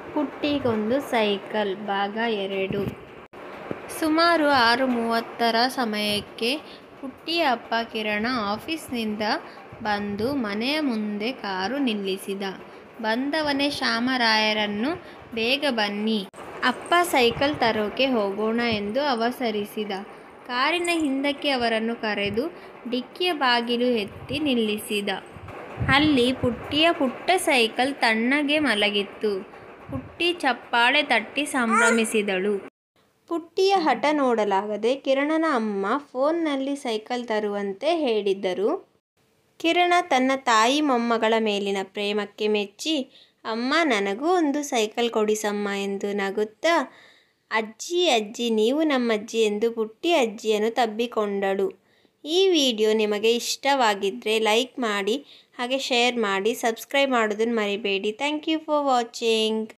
ಪುಟ್ಟಿಗೊಂದು cycle ಭಾಗ ಎರಡು ಸುಮಾರು ಆರು ಮೂವತ್ತರ ಸಮಯಕ್ಕೆ ಪುಟ್ಟಿಯ ಅಪ್ಪ ಕಿರಣ ಆಫೀಸಿನಿಂದ ಬಂದು ಮನೆಯ ಮುಂದೆ ಕಾರು ನಿಲ್ಲಿಸಿದ. ಬಂದವನೇ ಶಾಮರಾಯರನ್ನು ಬೇಗ ಬನ್ನಿ, ಅಪ್ಪ ಸೈಕಲ್ ತರೋಕೆ ಹೋಗೋಣ ಎಂದು ಅವಸರಿಸಿದ. ಕಾರಿನ ಹಿಂದಕ್ಕೆ ಅವರನ್ನು ಕರೆದು ಡಿಕ್ಕಿಯ ಬಾಗಿಲು ಎತ್ತಿ ನಿಲ್ಲಿಸಿದ. ಅಲ್ಲಿ ಪುಟ್ಟಿಯ ಪುಟ್ಟ ಸೈಕಲ್ ತಣ್ಣಗೆ ಮಲಗಿತ್ತು. ಪುಟ್ಟಿ ಚಪ್ಪಾಳೆ ತಟ್ಟಿ ಸಂಭ್ರಮಿಸಿದಳು. ಪುಟ್ಟಿಯ ಹಠ ನೋಡಲಾಗದೆ ಕಿರಣನ ಅಮ್ಮ ಫೋನ್ ನಲ್ಲಿ ಸೈಕಲ್ ತರುವಂತೆ ಹೇಳಿದ್ದರು. ಕಿರಣ ತನ್ನ ತಾಯಿ ಮೊಮ್ಮಗಳ ಮೇಲಿನ ಪ್ರೇಮಕ್ಕೆ ಮೆಚ್ಚಿ, ಅಮ್ಮಾ ನನಗೂ ಒಂದು ಸೈಕಲ್ ಕೊಡಿಸಮ್ಮಾ ಎಂದು ನಗುತ್ತಾ, ಅಜ್ಜಿ ಅಜ್ಜಿ ನೀವು ನಮ್ಮಜ್ಜಿ ಎಂದು ಪುಟ್ಟಿ ಅಜ್ಜಿಯನ್ನು ತಬ್ಬಿಕೊಂಡಳು. ಈ ವಿಡಿಯೋ ನಿಮಗೆ ಇಷ್ಟವಾಗಿದ್ರೆ ಲೈಕ್ ಮಾಡಿ ಹಾಗೆ ಶೇರ್ ಮಾಡಿ ಸಬ್ಸ್ಕ್ರೈಬ್ ಮಾಡೋದನ್ನ ಮರಿಬೇಡಿ ಥ್ಯಾಂಕ್ ಯು ಫಾರ್ ವಾಚಿಂಗ್